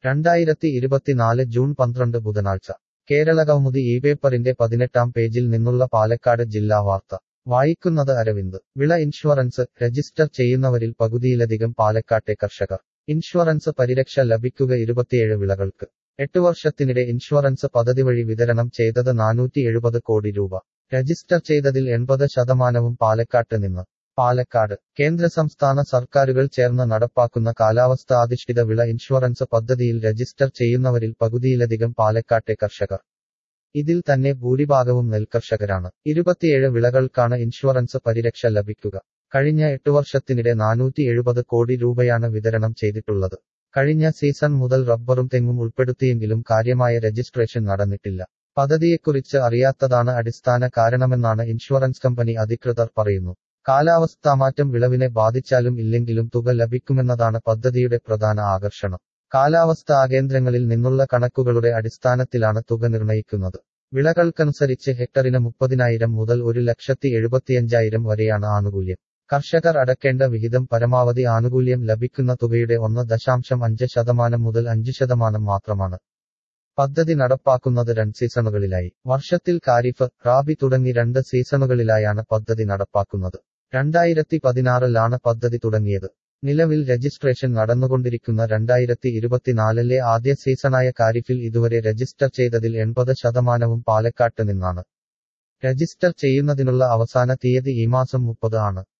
രണ്ടായിരത്തി ഇരുപത്തിനാല് ജൂൺ പന്ത്രണ്ട് ബുധനാഴ്ച കേരളകൗമുദി ഈ പേപ്പറിന്റെ പതിനെട്ടാം പേജിൽ നിന്നുള്ള പാലക്കാട് ജില്ലാ വാർത്ത വായിക്കുന്നത് അരവിന്ദ് വിള ഇൻഷുറൻസ് രജിസ്റ്റർ ചെയ്യുന്നവരിൽ പകുതിയിലധികം പാലക്കാട്ടെ കർഷകർ ഇൻഷുറൻസ് പരിരക്ഷ ലഭിക്കുക ഇരുപത്തിയേഴ് വിളകൾക്ക് എട്ട് വർഷത്തിനിടെ ഇൻഷുറൻസ് പദ്ധതി വഴി വിതരണം ചെയ്തത് നാനൂറ്റി എഴുപത് കോടി രൂപ രജിസ്റ്റർ ചെയ്തതിൽ എൺപത് ശതമാനവും പാലക്കാട്ട് നിന്ന് പാലക്കാട് കേന്ദ്ര സംസ്ഥാന സർക്കാരുകൾ ചേർന്ന് നടപ്പാക്കുന്ന കാലാവസ്ഥാധിഷ്ഠിത വിള ഇൻഷുറൻസ് പദ്ധതിയിൽ രജിസ്റ്റർ ചെയ്യുന്നവരിൽ പകുതിയിലധികം പാലക്കാട്ടെ കർഷകർ ഇതിൽ തന്നെ ഭൂരിഭാഗവും നെൽകർഷകരാണ് ഇരുപത്തിയേഴ് വിളകൾക്കാണ് ഇൻഷുറൻസ് പരിരക്ഷ ലഭിക്കുക കഴിഞ്ഞ എട്ട് വർഷത്തിനിടെ നാനൂറ്റി എഴുപത് കോടി രൂപയാണ് വിതരണം ചെയ്തിട്ടുള്ളത് കഴിഞ്ഞ സീസൺ മുതൽ റബ്ബറും തെങ്ങും ഉൾപ്പെടുത്തിയെങ്കിലും കാര്യമായ രജിസ്ട്രേഷൻ നടന്നിട്ടില്ല പദ്ധതിയെക്കുറിച്ച് അറിയാത്തതാണ് അടിസ്ഥാന കാരണമെന്നാണ് ഇൻഷുറൻസ് കമ്പനി അധികൃതർ പറയുന്നു കാലാവസ്ഥാമാറ്റം വിളവിനെ ബാധിച്ചാലും ഇല്ലെങ്കിലും തുക ലഭിക്കുമെന്നതാണ് പദ്ധതിയുടെ പ്രധാന ആകർഷണം കാലാവസ്ഥാ കേന്ദ്രങ്ങളിൽ നിന്നുള്ള കണക്കുകളുടെ അടിസ്ഥാനത്തിലാണ് തുക നിർണയിക്കുന്നത് വിളകൾക്കനുസരിച്ച് ഹെക്ടറിന് മുപ്പതിനായിരം മുതൽ ഒരു ലക്ഷത്തി എഴുപത്തിയഞ്ചായിരം വരെയാണ് ആനുകൂല്യം കർഷകർ അടക്കേണ്ട വിഹിതം പരമാവധി ആനുകൂല്യം ലഭിക്കുന്ന തുകയുടെ ഒന്ന് ദശാംശം അഞ്ച് ശതമാനം മുതൽ അഞ്ച് ശതമാനം മാത്രമാണ് പദ്ധതി നടപ്പാക്കുന്നത് രണ്ട് സീസണുകളിലായി വർഷത്തിൽ കാരിഫ് റാബി തുടങ്ങി രണ്ട് സീസണുകളിലായാണ് പദ്ധതി നടപ്പാക്കുന്നത് രണ്ടായിരത്തി പതിനാറിലാണ് പദ്ധതി തുടങ്ങിയത് നിലവിൽ രജിസ്ട്രേഷൻ നടന്നുകൊണ്ടിരിക്കുന്ന രണ്ടായിരത്തി ഇരുപത്തിനാലിലെ ആദ്യ സീസണായ കാരിഫിൽ ഇതുവരെ രജിസ്റ്റർ ചെയ്തതിൽ എൺപത് ശതമാനവും പാലക്കാട്ട് നിന്നാണ് രജിസ്റ്റർ ചെയ്യുന്നതിനുള്ള അവസാന തീയതി ഈ മാസം മുപ്പത് ആണ്